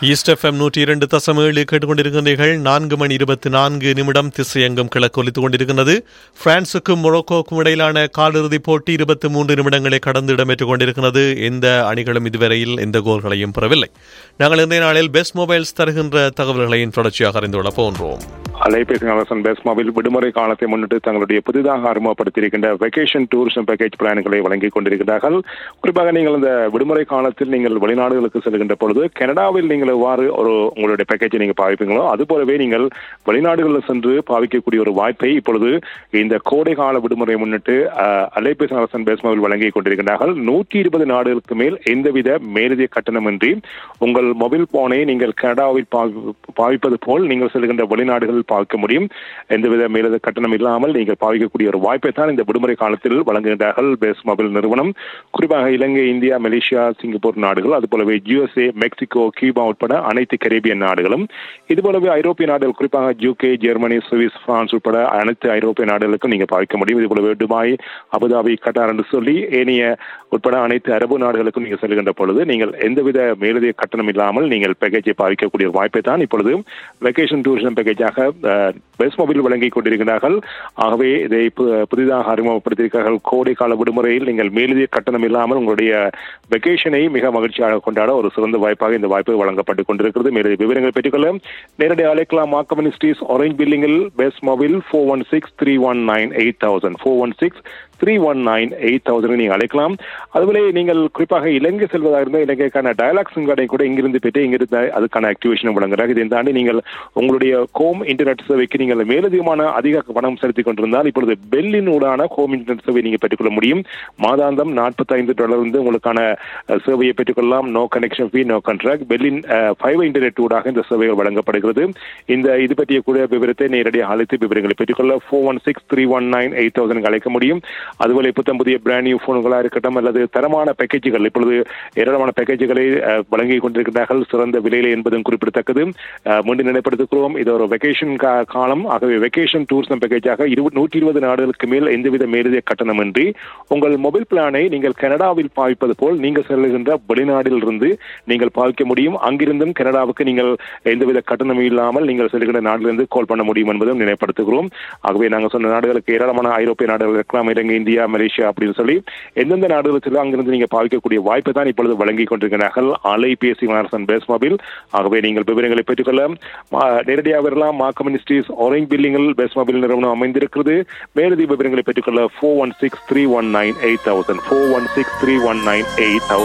east FM நூற்றி இரண்டு தசம் ஏழு கேட்டுக்கொண்டிருக்கிறீர்கள் நான்கு மணி இருபத்தி நான்கு நிமிடம் திசையங்கம் கிழக்கு ஒலித்துக் கொண்டிருக்கிறது பிரான்சுக்கும் மொரோக்கோவுக்கும் இடையிலான காலிறுதிப் போட்டி இருபத்தி மூன்று நிமிடங்களை கடந்து இடம்பெற்றுக் கொண்டிருக்கிறது எந்த அணிகளும் இதுவரையில் எந்த கோல்களையும் பெறவில்லை நாங்கள் இன்றைய நாளில் பெஸ்ட் மொபைல்ஸ் தருகின்ற தகவல்களையும் தொடர்ச்சியாக அறிந்து கொள்ள போன்றோம் அலைபேசி அரசன் பெஸ்ட் மொபைல் விடுமுறை காலத்தை முன்னிட்டு தங்களுடைய புதிதாக அறிமுகப்படுத்தியிருக்கின்ற வெக்கேஷன் டூரிசம் பேக்கேஜ் பிளான்களை வழங்கிக் கொண்டிருக்கிறார்கள் குறிப்பாக நீங்கள் இந்த விடுமுறை காலத்தில் நீங்கள் வெளிநாடுகளுக்கு செல்கின்ற பொழுது கனடாவில் நீங்கள் எவ்வாறு ஒரு உங்களுடைய பேக்கேஜை நீங்கள் பாவிப்பீங்களோ அது போலவே நீங்கள் வெளிநாடுகளில் சென்று பாவிக்கக்கூடிய ஒரு வாய்ப்பை இப்பொழுது இந்த கோடை கால விடுமுறை முன்னிட்டு அஹ், அலைபேசி அரசன் பெஸ்ட் மொபைல் வழங்கிக் கொண்டிருக்கிறார்கள் நூற்றி இருபது நாடுகளுக்கு மேல் எந்தவித மேலதிக கட்டணமின்றி உங்கள் மொபைல் போனை நீங்கள் கனடாவில் பாவி- பாவிப்பது போல் நீங்கள் செல்கின்ற வெளிநாடுகளில் பாவிக்க முடியும் எந்தவித மேலதிக கட்டணம் இல்லாமல் நீங்கள் பாவிக்கக்கூடிய ஒரு வாய்ப்பை தான் இந்த விடுமுறை காலத்தில் வழங்குகின்றார்கள் பேஸ் மொபைல் நிறுவனம் குறிப்பாக இலங்கை இந்தியா மலேசியா சிங்கப்பூர் நாடுகள் அதுபோலவே யுஎஸ்ஏ மெக்சிகோ கியூபா உட்பட அனைத்து கரேபியன் நாடுகளும் இதுபோலவே ஐரோப்பிய நாடுகள் குறிப்பாக யூகே ஜெர்மனி சுவிஸ் பிரான்ஸ் உட்பட அனைத்து ஐரோப்பிய நாடுகளுக்கும் நீங்கள் பாவிக்க முடியும் இதுபோலவே துபாய் அபுதாபி கட்டார் என்று சொல்லி ஏனைய உட்பட அனைத்து அரபு நாடுகளுக்கும் நீங்கள் செல்கின்ற பொழுது நீங்கள் எந்தவித மேலதிக கட்டணம் இல்லாமல் நீங்கள் பேக்கேஜை பாவிக்கக்கூடிய ஒரு வாய்ப்பை தான் இப்பொழுது வெக்கேஷன் டூரிசம் பேக்கேஜாக பெஸ்ட் மொபைல் வழங்கிக் கொண்டிருக்கிறார்கள் ஆகவே இதை பு- புதிதாக அறிமுகப்படுத்தியிருக்கிறார்கள் கோடை கால விடுமுறையில் நீங்கள் மேலதிக கட்டணம் இல்லாமல் உங்களுடைய வெக்கேஷனை மிக மகிழ்ச்சியாக கொண்டாட ஒரு சிறந்த வாய்ப்பாக இந்த வாய்ப்பு வழங்கப்பட்டுக் கொண்டிருக்கிறது மேலதிக விவரங்களை பெற்றுக்கொள்ள நேரடி அழைக்கலாம் மாக்கம் மினிஸ்ட்ரீஸ் ஆரஞ்ச் பில்லிங்கில் best mobile four one six three one nine eight thousand four one six three one nine eight thousand நீங்கள் அழைக்கலாம் அதுபோல நீங்கள் குறிப்பாக இலங்கை செல்வதாக இருந்தால் இலங்கைக்கான டயலாக் சிம் கார்டை கூட இங்கிருந்து பெற்று இங்கிருந்து அதுக்கான ஆக்டிவேஷன் வழங்குறாங்க இதை தாண்டி நீங்கள் உங்களுடைய ஹோம் இன்டர்நெட் சேவைக்கு நீங்கள் மேலதிகமான அதிக பணம் செலுத்திக் கொண்டிருந்தால் இப்பொழுது பெல்லின் ஊடான ஹோம் இன்டர்நெட் சேவை நீங்கள் பெற்றுக்கொள்ள முடியும் மாதாந்தம் நாற்பத்தைந்து டாலர் வந்து உங்களுக்கான அஹ், சேவையை பெற்றுக்கொள்ளலாம் no connection fee no contract பெல்லின் ஃபைவ் இன்டர்நெட் ஊடாக இந்த சேவைகள் வழங்கப்படுகிறது இந்த இது பற்றிய கூட விவரத்தை நேரடியாக அழைத்து விவரங்களை பெற்றுக்கொள்ள four one six three one nine eight thousand அழைக்க முடியும் அதுபோல புத்தம் புதிய பிராண்ட் நியூ போன்களாக இருக்கட்டும் அல்லது தரமான பேக்கேஜுகள் இப்பொழுது ஏராளமான பேக்கேஜுகளை அஹ், வழங்கிக் கொண்டிருக்கிறார்கள் சிறந்த விலையில என்பதும் குறிப்பிடத்தக்கது அஹ், மீண்டும் நினைப்படுத்துகிறோம் இது ஒரு வெக்கேஷன் காலம் ஆகவே வெக்கேஷன் டூரிசம் பேக்கேஜாக இருபது நூற்றி இருபது நாடுகளுக்கு மேல் எந்தவித மேலதிக கட்டணமின்றி உங்கள் மொபைல் பிளானை நீங்கள் கனடாவில் பாவிப்பது போல் நீங்கள் செல்லுகின்ற வெளிநாட்டில் இருந்து நீங்கள் பாவிக்க முடியும் அங்கிருந்தும் கனடாவுக்கு நீங்கள் எந்தவித கட்டணமும் இல்லாமல் நீங்கள் செல்கின்ற நாட்டிலிருந்து கால் பண்ண முடியும் என்பதும் நினைப்படுத்துகிறோம் ஆகவே நாங்கள் சொன்ன நாடுகளுக்கு ஏராளமான ஐரோப்பிய நாடுகள் இருக்கலாம் இலங்கை இந்தியா மலேசியா அப்படின்னு சொல்லி எந்தெந்த நாடுகளுக்கு செல்ல அங்கிருந்து நீங்கள் பாவிக்கக்கூடிய வாய்ப்பை தான் இப்பொழுது வழங்கிக் கொண்டிருக்கிறார்கள் அலைபேசி அரசன் பேஸ் மொபைல் ஆகவே நீங்கள் விவரங்களை பெற்றுக்கொள்ள மா- நேரடியாக வரலாம் மா கம்யூனிஸ்டிஸ் ஆரஞ்ச் பில்லிங்கில் பேஸ் மொபைல் நிறுவனம் அமைந்திருக்கிறது மேலதிக விவரங்களை பெற்றுக்கொள்ள four one six three one nine eight thousand four one six three one nine eight